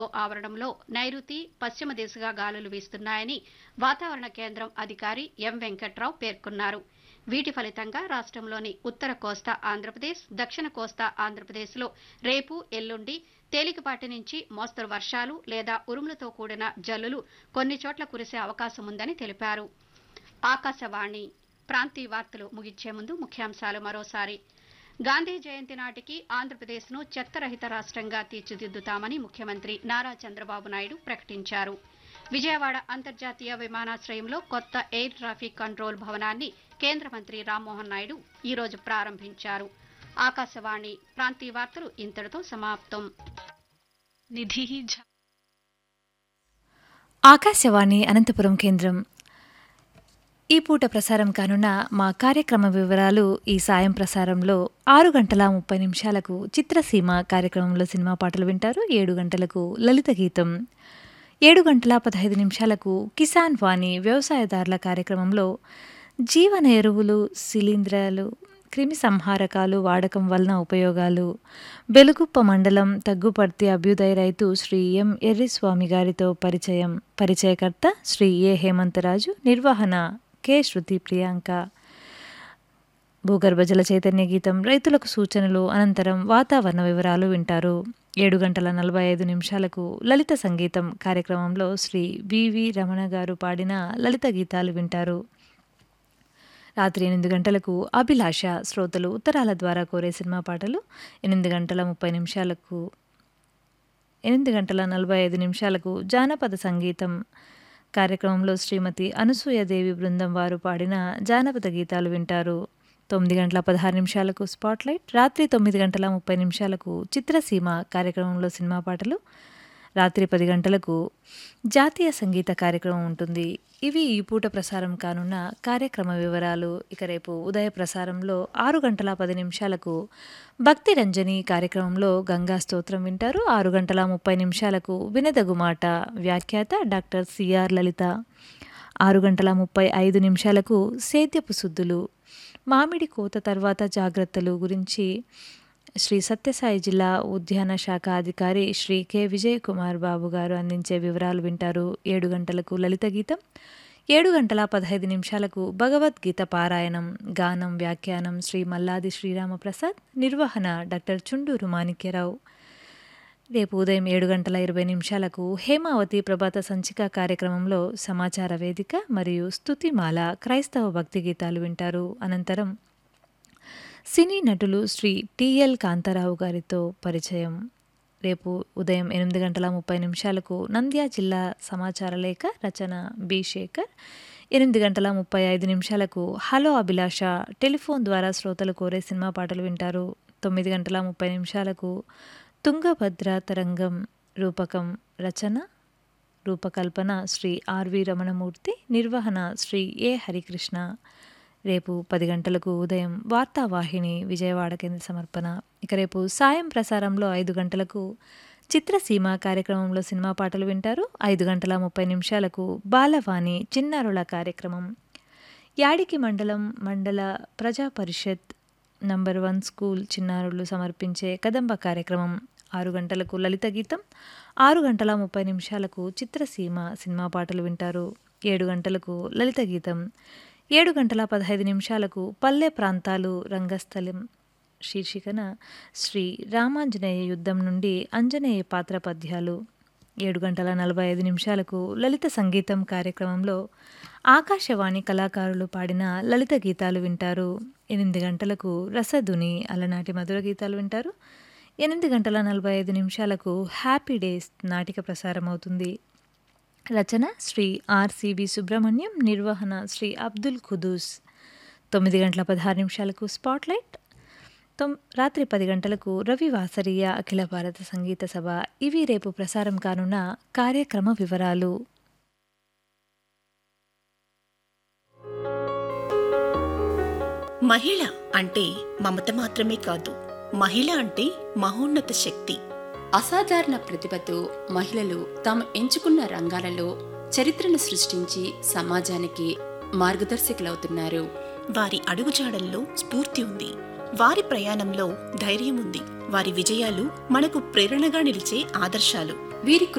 ఆవరణంలో నైరుతి పశ్చిమ దిశగా గాలులు వీస్తున్నాయని వాతావరణ కేంద్రం అధికారి ఎం వెంకట్రావు పేర్కొన్నారు వీటి ఫలితంగా రాష్ట్రంలోని ఉత్తర కోస్తా ఆంధ్రప్రదేశ్ దక్షిణ కోస్తా ఆంధ్రప్రదేశ్లో రేపు ఎల్లుండి తేలికపాటి నుంచి మోస్తరు వర్షాలు లేదా ఉరుములతో కూడిన జల్లులు కొన్ని చోట్ల కురిసే అవకాశం ఉందని తెలిపారు ఆకాశవాణి ప్రాంతీయ వార్తలు ముగించే ముందు ముఖ్యాంశాలు మరోసారి గాంధీ జయంతి నాటికి ఆంధ్రప్రదేశ్ను చెత్తరహిత రాష్ట్రంగా తీర్చిదిద్దుతామని ముఖ్యమంత్రి నారా చంద్రబాబు నాయుడు ప్రకటించారు విజయవాడ అంతర్జాతీయ విమానాశ్రయంలో కొత్త ఎయిర్ ట్రాఫిక్ కంట్రోల్ భవనాన్ని కేంద్ర మంత్రి రామ్మోహన్ నాయుడు ఈరోజు ప్రారంభించారు ఆకాశవాణి ప్రాంతీయ వార్తలు ఇంతటితో సమాప్తం నిధి ఝా ఆకాశవాణి అనంతపురం కేంద్రం ఈ పూట ప్రసారం కానున్న మా కార్యక్రమ వివరాలు ఈ సాయం ప్రసారంలో ఆరు గంటల ముప్పై నిమిషాలకు చిత్రసీమ కార్యక్రమంలో సినిమా పాటలు వింటారు ఏడు గంటలకు లలిత గీతం ఏడు గంటల పదహైదు నిమిషాలకు కిసాన్ వాణి వ్యవసాయదారుల కార్యక్రమంలో జీవన ఎరువులు శిలీంధ్రాలు క్రిమి సంహారకాలు వాడకం వలన ఉపయోగాలు బెలుగుప్ప మండలం తగ్గుపర్తి అభ్యుదయ రైతు శ్రీ ఎం ఎర్రిస్వామి గారితో పరిచయం పరిచయకర్త శ్రీ ఏ హేమంతరాజు నిర్వహణ కె శృతి ప్రియాంక భూగర్భ జల చైతన్య గీతం రైతులకు సూచనలు అనంతరం వాతావరణ వివరాలు వింటారు ఏడు గంటల నలభై ఐదు నిమిషాలకు లలిత సంగీతం కార్యక్రమంలో శ్రీ వివి రమణ గారు పాడిన లలిత గీతాలు వింటారు రాత్రి ఎనిమిది గంటలకు అభిలాష శ్రోతలు ఉత్తరాల ద్వారా కోరే సినిమా పాటలు ఎనిమిది గంటల ముప్పై నిమిషాలకు ఎనిమిది గంటల నలభై ఐదు నిమిషాలకు జానపద సంగీతం కార్యక్రమంలో శ్రీమతి అనసూయదేవి బృందం వారు పాడిన జానపద గీతాలు వింటారు తొమ్మిది గంటల పదహారు నిమిషాలకు స్పాట్లైట్ రాత్రి తొమ్మిది గంటల ముప్పై నిమిషాలకు చిత్రసీమ కార్యక్రమంలో సినిమా పాటలు రాత్రి పది గంటలకు జాతీయ సంగీత కార్యక్రమం ఉంటుంది ఇవి ఈ పూట ప్రసారం కానున్న కార్యక్రమ వివరాలు ఇక రేపు ఉదయ ప్రసారంలో ఆరు గంటల పది నిమిషాలకు భక్తి రంజని కార్యక్రమంలో గంగా స్తోత్రం వింటారు ఆరు గంటల ముప్పై నిమిషాలకు వినదగు మాట వ్యాఖ్యాత డాక్టర్ సిఆర్ లలిత ఆరు గంటల ముప్పై ఐదు నిమిషాలకు సేద్యపు సుద్దులు మామిడి కోత తర్వాత జాగ్రత్తలు గురించి శ్రీ సత్యసాయి జిల్లా ఉద్యాన శాఖ అధికారి శ్రీ కె విజయ్ కుమార్ బాబు గారు అందించే వివరాలు వింటారు ఏడు గంటలకు లలిత గీతం ఏడు గంటల పదహైదు నిమిషాలకు భగవద్గీత పారాయణం గానం వ్యాఖ్యానం శ్రీ మల్లాది శ్రీరామప్రసాద్ నిర్వహణ డాక్టర్ చుండూరు మాణిక్యరావు రేపు ఉదయం ఏడు గంటల ఇరవై నిమిషాలకు హేమావతి ప్రభాత సంచిక కార్యక్రమంలో సమాచార వేదిక మరియు స్తుతిమాల క్రైస్తవ భక్తి గీతాలు వింటారు అనంతరం సినీ నటులు శ్రీ టిఎల్ కాంతారావు గారితో పరిచయం రేపు ఉదయం ఎనిమిది గంటల ముప్పై నిమిషాలకు నంద్యా జిల్లా సమాచార లేఖ రచన బి శేఖర్ ఎనిమిది గంటల ముప్పై ఐదు నిమిషాలకు హలో అభిలాష టెలిఫోన్ ద్వారా శ్రోతలు కోరే సినిమా పాటలు వింటారు తొమ్మిది గంటల ముప్పై నిమిషాలకు తుంగభద్ర తరంగం రూపకం రచన రూపకల్పన శ్రీ ఆర్వి రమణమూర్తి నిర్వహణ శ్రీ ఏ హరికృష్ణ రేపు పది గంటలకు ఉదయం వార్తావాహిని విజయవాడ కేంద్ర సమర్పణ ఇక రేపు సాయం ప్రసారంలో ఐదు గంటలకు చిత్రసీమ కార్యక్రమంలో సినిమా పాటలు వింటారు ఐదు గంటల ముప్పై నిమిషాలకు బాలవాణి చిన్నారుల కార్యక్రమం యాడికి మండలం మండల ప్రజా పరిషత్ నంబర్ వన్ స్కూల్ చిన్నారులు సమర్పించే కదంబ కార్యక్రమం ఆరు గంటలకు లలిత గీతం ఆరు గంటల ముప్పై నిమిషాలకు చిత్రసీమ సినిమా పాటలు వింటారు ఏడు గంటలకు లలిత గీతం ఏడు గంటల పదహైదు నిమిషాలకు పల్లె ప్రాంతాలు రంగస్థలం శీర్షికన శ్రీ రామాంజనేయ యుద్ధం నుండి అంజనేయ పాత్ర పద్యాలు ఏడు గంటల నలభై ఐదు నిమిషాలకు లలిత సంగీతం కార్యక్రమంలో ఆకాశవాణి కళాకారులు పాడిన లలిత గీతాలు వింటారు ఎనిమిది గంటలకు రసధుని అలనాటి మధుర గీతాలు వింటారు ఎనిమిది గంటల నలభై ఐదు నిమిషాలకు హ్యాపీ డేస్ నాటిక ప్రసారం అవుతుంది రచన శ్రీ ఆర్సిబి సుబ్రహ్మణ్యం నిర్వహణ శ్రీ అబ్దుల్ ఖుదూస్ తొమ్మిది గంటల పదహారు నిమిషాలకు స్పాట్లైట్ తొమ్ రాత్రి పది గంటలకు రవి వాసరీయ అఖిల భారత సంగీత సభ ఇవి రేపు ప్రసారం కానున్న కార్యక్రమ వివరాలు మహిళ అంటే మమత మాత్రమే కాదు మహిళ అంటే మహోన్నత శక్తి అసాధారణ ప్రతిభతో మహిళలు తాము ఎంచుకున్న రంగాలలో చరిత్రను సృష్టించి సమాజానికి మార్గదర్శకులవుతున్నారు వారి అడుగుజాడల్లో స్ఫూర్తి ఉంది వారి ప్రయాణంలో ధైర్యం ఉంది వారి విజయాలు మనకు ప్రేరణగా నిలిచే ఆదర్శాలు వీరి